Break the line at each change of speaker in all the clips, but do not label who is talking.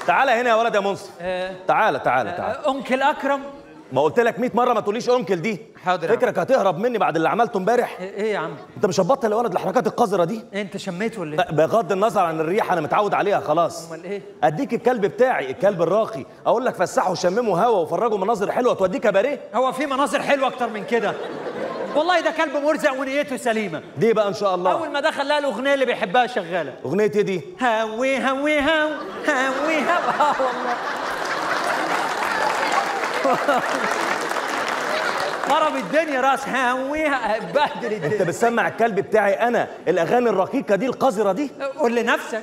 تعالى هنا يا ولد يا منصف تعالى تعالى تعالى
انكل اكرم
ما قلت لك 100 مره ما تقوليش انكل دي
حاضر يا عم.
فكرك هتهرب مني بعد اللي عملته امبارح
ايه يا عم
انت مش هتبطل يا ولد الحركات القذره دي
انت شميت ولا ايه
لا، بغض النظر عن الريحه انا متعود عليها خلاص
امال ايه
اديك الكلب بتاعي الكلب الراقي اقول لك فسحه وشممه هوا وفرجه مناظر حلوه توديه كباريه
هو في مناظر حلوه اكتر من كده والله ده كلب مرزق ونيته سليمه
دي بقى ان شاء الله
اول ما دخل لقى الاغنيه اللي بيحبها شغاله
اغنيه ايه دي
هوي هوي هو هوي هو اه والله خرب الدنيا راس هوي بهدل
انت
الدنيا
بتسمع الكلب بتاعي انا الاغاني الرقيقه دي القذره دي
قول لنفسك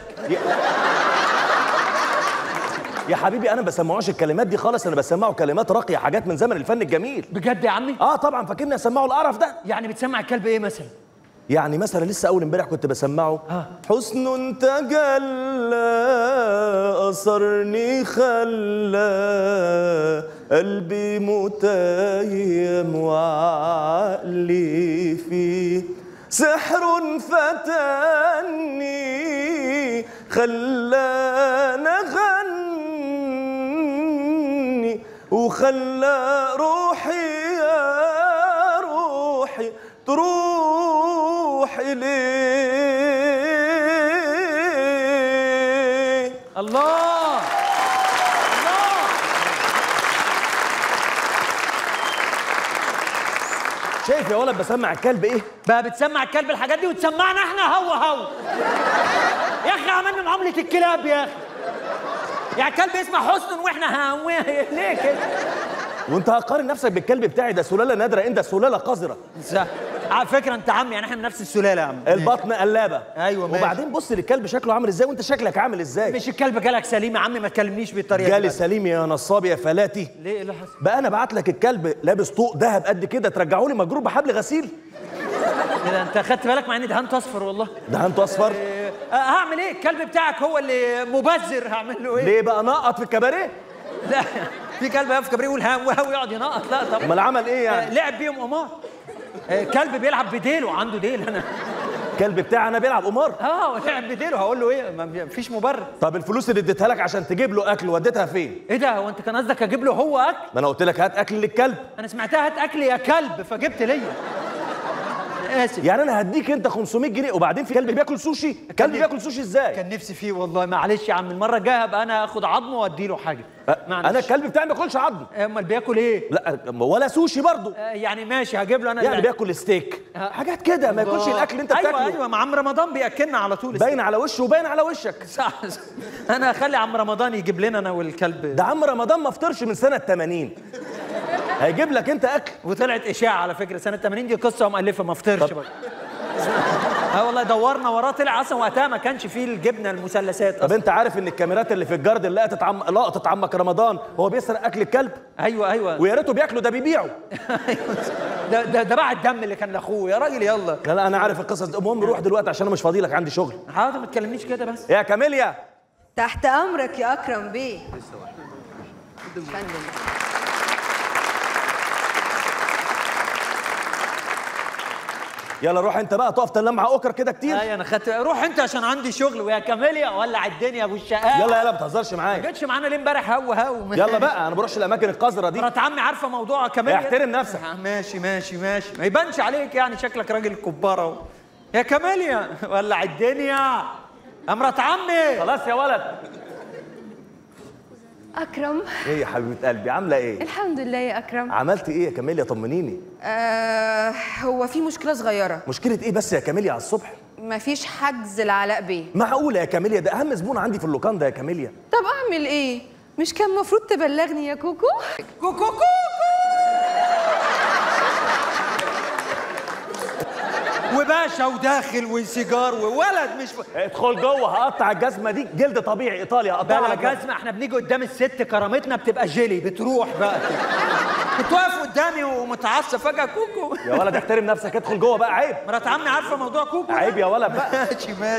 يا حبيبي انا ما بسمعوش الكلمات دي خالص انا بسمعه كلمات راقيه حاجات من زمن الفن الجميل
بجد يا عمي
اه طبعا فاكرني اسمعه القرف ده
يعني بتسمع الكلب ايه مثلا
يعني مثلا لسه اول امبارح كنت بسمعه
آه.
حسن تجلى اثرني خلى قلبي متيم وعقلي فيه سحر فتني خلاني اغني وخلى روحي يا روحي تروح إليه
الله الله
شايف يا ولد بسمع الكلب ايه؟
بقى بتسمع الكلب الحاجات دي وتسمعنا احنا هو هو يا اخي عملنا معامله الكلاب يا اخي يعني الكلب يسمع حسن واحنا هو ليه كده
وانت هتقارن نفسك بالكلب بتاعي ده سلاله نادره انت سلاله قذره
صح. على فكره انت عمي يعني احنا من نفس السلاله يا عم
البطن قلابه
أيوة، ماشي.
وبعدين بص للكلب شكله عامل ازاي وانت شكلك عامل ازاي
مش الكلب جالك سليم يا عمي ما تكلمنيش بالطريقه
جالي
دي
سليم يا نصاب يا فلاتي
ليه ايه اللي حصل
بقى انا بعت لك الكلب لابس طوق ذهب قد كده ترجعه لي مجروب بحبل غسيل
إيه ده انت خدت بالك مع اني دهنته اصفر والله
دهنته اصفر
إيه، آه، هعمل ايه الكلب بتاعك هو اللي مبذر هعمل له ايه
ليه بقى نقط في الكباريه
لا في كلب يقف كبري يقول ها وها ويقعد ينقط لا طب
امال عمل ايه
آه،
يعني
لعب بيهم قمار آه، كلب بيلعب بديله عنده ديل انا
الكلب بتاعي انا بيلعب قمار
اه لعب بديله هقول له ايه ما فيش مبرر
طب الفلوس اللي اديتها لك عشان تجيب له اكل وديتها فين
ايه ده هو انت كان قصدك اجيب له هو اكل
ما انا قلت لك هات اكل للكلب
انا سمعتها هات اكل يا كلب فجبت ليا أنا اسف
يعني انا هديك انت 500 جنيه وبعدين في كلب بياكل سوشي كلب بياكل سوشي ازاي
كان نفسي فيه والله معلش يا عم المره الجايه هبقى انا اخد عظمه وادي له حاجه معلش.
انا الكلب بتاعي ما بياكلش عظم
امال بياكل ايه
لا ولا سوشي برضه
آه، يعني ماشي هجيب له انا
يعني
اللي-
بياكل ستيك
آه.
حاجات كده ما ياكلش
الله.
الاكل اللي انت
ايوه
بتاكله
ايوه ما عم رمضان بياكلنا على طول
باين على وشه وباين على وشك
صح صح. انا هخلي عم رمضان يجيب لنا انا والكلب
ده عم رمضان ما فطرش من سنه 80 هيجيب لك انت اكل
وطلعت اشاعه على فكره سنه 80 دي قصه مؤلفه ما فطرش بقى اه والله دورنا وراه طلع اصلا وقتها ما كانش فيه الجبنه المثلثات
طب
اصلا
انت عارف ان الكاميرات اللي في الجارد اللي لقطت عم لقطت عمك رمضان هو بيسرق اكل الكلب
ايوه ايوه
ويا ريته بياكله ده بيبيعه
ده ده ده بقى الدم اللي كان لاخوه يا راجل يلا
لا لا انا عارف القصص دي المهم روح دلوقتي عشان انا مش فاضي لك عندي شغل
حاضر ما تكلمنيش كده بس
يا كاميليا
تحت امرك يا اكرم بيه فندم
يلا روح انت بقى تقف تلم مع اوكر كده كتير
اي انا خدت روح انت عشان عندي شغل ويا كاميليا ولع الدنيا ابو الشقاء
يلا يلا ما تهزرش
ما
معايا
جتش معانا ليه امبارح هو هو
يلا بقى انا ما بروحش الاماكن القذره دي
مرات عمي عارفه موضوع كاميليا
احترم نفسك.
آه، ماشي ماشي ماشي ما يبانش عليك يعني شكلك راجل كباره و... يا كاميليا ولع الدنيا يا مرات عمي
خلاص يا ولد
اكرم
ايه يا حبيبه قلبي عامله ايه
الحمد لله يا اكرم
عملت ايه يا كاميليا طمنيني
آه هو في مشكله صغيره
مشكله ايه بس يا كاميليا على الصبح
مفيش حجز لعلاء بيه
معقوله يا كاميليا ده اهم زبون عندي في اللوكان ده يا كاميليا
طب اعمل ايه مش كان المفروض تبلغني يا كوكو
كوكو كوكو وباشا وداخل وسيجار وولد مش
ادخل جوه هقطع الجزمه دي جلد طبيعي ايطاليا هقطعها
بلا
لك بقى.
جزمة احنا بنيجي قدام الست كرامتنا بتبقى جيلي بتروح بقى كده. كنت واقف قدامي ومتعصب فجأة كوكو
يا ولد احترم نفسك ادخل جوه بقى عيب
مرات عمي عارفة موضوع كوكو ده؟
عيب يا ولد بقى
ماشي ماشي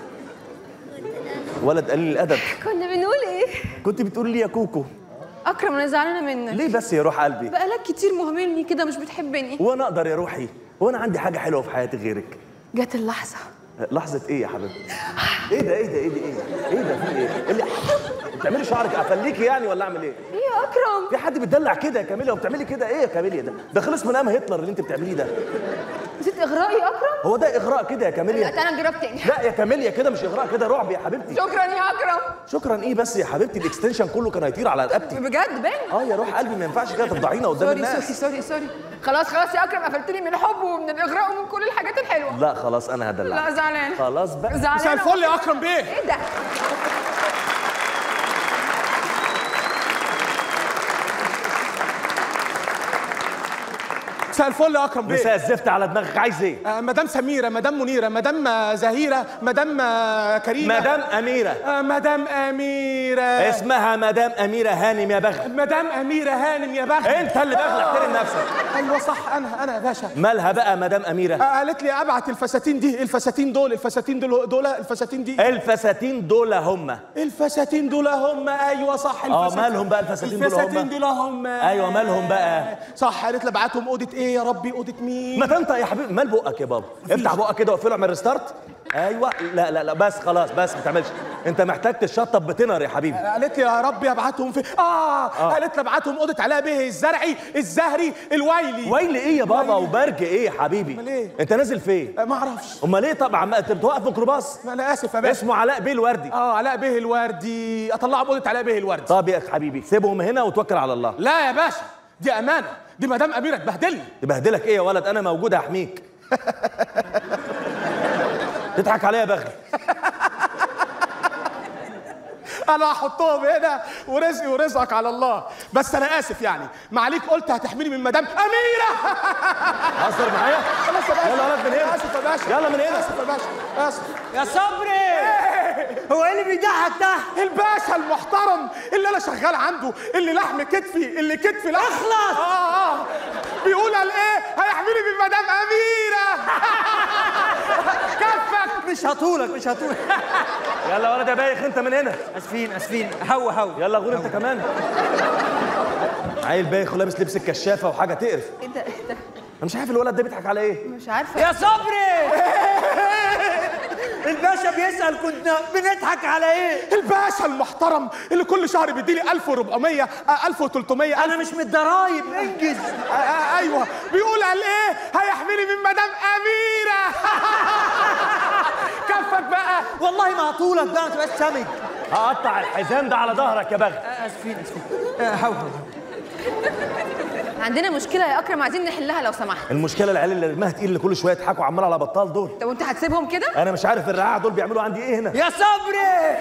ولد قليل الادب
كنا بنقول ايه
كنت بتقول لي يا كوكو
اكرم انا زعلانه منك
ليه بس يا روح قلبي
بقالك كتير مهملني كده مش بتحبني
وانا اقدر يا روحي وانا عندي حاجه حلوه في حياتي غيرك
جت اللحظه
لحظه ايه يا حبيبتي ايه ده ايه ده ايه ده ايه ده ايه ده في ايه إيه اللي بتعملي شعرك افليكي يعني ولا اعمل ايه
ايه يا اكرم
في حد بتدلع كده يا كاميليا وبتعملي كده ايه يا كاميليا ده ده خلص من ايام هتلر اللي انت بتعمليه ده
نسيت اغرائي يا اكرم
هو ده اغراء كده يا
لا
كاميليا
تعالى نجرب تاني
لا يا كاميليا كده مش اغراء كده رعب يا حبيبتي
شكرا يا اكرم
شكرا ايه بس يا حبيبتي الاكستنشن كله كان هيطير على رقبتي
بجد باين
اه يا روح قلبي ما ينفعش كده تفضحينا قدام
سوري سوري
الناس
سوري سوري خلاص خلاص يا اكرم قفلتني من الحب ومن الاغراء ومن كل الحاجات الحلوه
لا خلاص انا هدلعك
لا زعلان
خلاص بقى
مساء
زعلان
الفل يا اكرم بيه
ايه ده
مساء الفل يا اكرم بيه
مساء الزفت على دماغك عايز ايه
آه، مدام سميره مدام منيره مدام آه، زهيره مدام آه، كريمه
مدام اميره
آه، مدام اميره
اسمها مدام اميره هانم يا بخت
مدام اميره هانم يا بخت
انت اللي بغلى احترم نفسك
ايوه صح انا انا يا باشا
مالها بقى مدام اميره
آه، قالت لي ابعت الفساتين دي الفساتين دول الفساتين دول دول الفساتين دي
الفساتين دول هم
الفساتين دول هم ايوه صح
اه
الفساتين
مالهم بقى الفساتين دول
الفساتين
هم
دول هم
ايوه مالهم بقى
صح قالت لي ابعتهم اوضه ايه يا ربي اوضه مين
ما تنطق يا حبيبي مال بقك يا بابا افتح بقك كده واقفله اعمل ريستارت ايوه لا لا لا بس خلاص بس ما تعملش انت محتاج تشطب بتنر يا حبيبي
قالت لي يا رب ابعتهم في اه, آه. قالت لي ابعتهم اوضه علاء به الزرعي الزهري الويلي
ويل ايه يا بابا
ويلي.
وبرج ايه يا حبيبي
أمال إيه؟
انت نازل فين
آه، ما اعرفش
امال ايه طبعا ما انت بتوقف ميكروباص
انا اسف يا باشا
اسمه علاء بيه الوردي
اه علاء به الوردي اطلعه باوضه علاء به الوردي
طب يا حبيبي سيبهم هنا وتوكل على الله
لا يا باشا دي امانه دي مدام اميره تبهدلني
تبهدلك ايه يا ولد انا موجود احميك تضحك عليا يا بغل
انا هحطهم هنا ورزقي ورزقك على الله بس انا اسف يعني معليك قلت هتحميني من مدام اميره
هزر معايا
خلاص يا باشا
يلا ولد من هنا
اسف يا باشا
يلا من هنا
اسف يا باشا اسف
يا صبري هو ايه اللي بيضحك ده
الباشا المحترم اللي انا شغال عنده اللي لحم كتفي اللي كتفي لحم
اخلص!
اه اه بيقول قال ايه هيحميني من مدام اميره كفك
مش هطولك مش هطولك
يلا ولد يا بايخ انت من هنا
اسفين اسفين هو هو
يلا غور انت كمان عيل بايخ ولابس لبس الكشافه وحاجه تقرف
ايه ده ايه ده
انا مش عارف الولد ده بيضحك على ايه
مش عارفه
يا صبري الباشا بيسأل كنا بنضحك على ايه
الباشا المحترم اللي كل شهر بيديلي 1400 آه، 1300
انا مش من الضرايب انجز
آه، آه، ايوه بيقول قال ايه هيحميني من مدام اميره كفك بقى
والله ما هطولك بقى ما تبقاش سمج
هقطع الحزام ده على ظهرك يا بغل
اسفين اسفين آه، هو هو
عندنا مشكله يا اكرم عايزين نحلها لو سمحت
المشكله العيال اللي رماها تقيل اللي كل شويه يضحكوا عمال على بطال دول
طب وانت هتسيبهم كده
انا مش عارف الرعاع دول بيعملوا عندي ايه هنا
يا صبري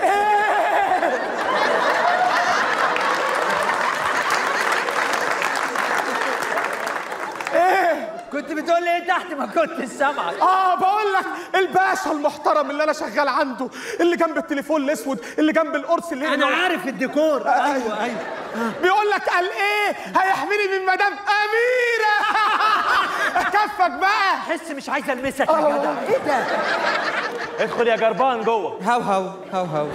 كنت بتقول لي ايه تحت ما كنت سامعك
اه بقول لك الباشا المحترم اللي انا شغال عنده اللي جنب التليفون الاسود اللي جنب القرص اللي
انا عارف الديكور ايوه ايوه
بيقول لك قال ايه هيحميني من مدام اميره كفك بقى
احس مش عايز المسك يا جدع ايه ده
ادخل يا جربان جوه
هو هو هو هو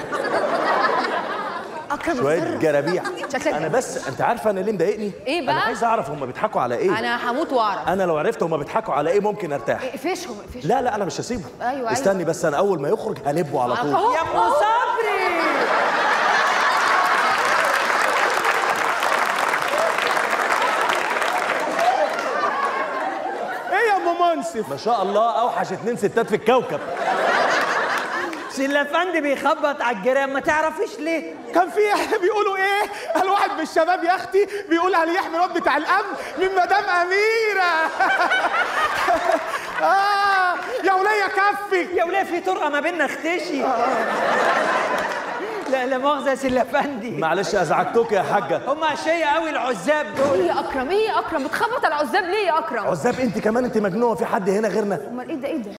اكرم
شويه
اتصرف.
جرابيع
شكلك
انا بس انت عارفه انا ليه مضايقني
إيه بقى؟
انا عايز اعرف هم بيضحكوا على ايه
انا هموت واعرف
انا لو عرفت هم بيضحكوا على ايه ممكن ارتاح
اقفشهم اقفشهم
لا لا انا مش هسيبه
أيوة، أيوة.
استني بس انا اول ما يخرج هلبه على طول
أهو.
يا ابو صبري
ايه يا ام منصف
ما شاء الله اوحش اتنين ستات في الكوكب
سلافندي بيخبط على الجيران ما تعرفيش ليه
كان في بيقولوا ايه قال واحد من الشباب يا اختي بيقول هل يحمي الواد بتاع الامن من مدام اميره اه يا وليه كفك
يا وليه في طرقه ما بيننا اختشي لا لا مؤاخذه يا سلافندي
معلش ازعجتوك يا حاجه
هم اشقية قوي العزاب
ايه
دول
يا اكرم ايه يا اكرم بتخبط على العزاب ليه يا اكرم
عزاب انت كمان انت مجنونه في حد هنا غيرنا
امال ايه ده ايه ده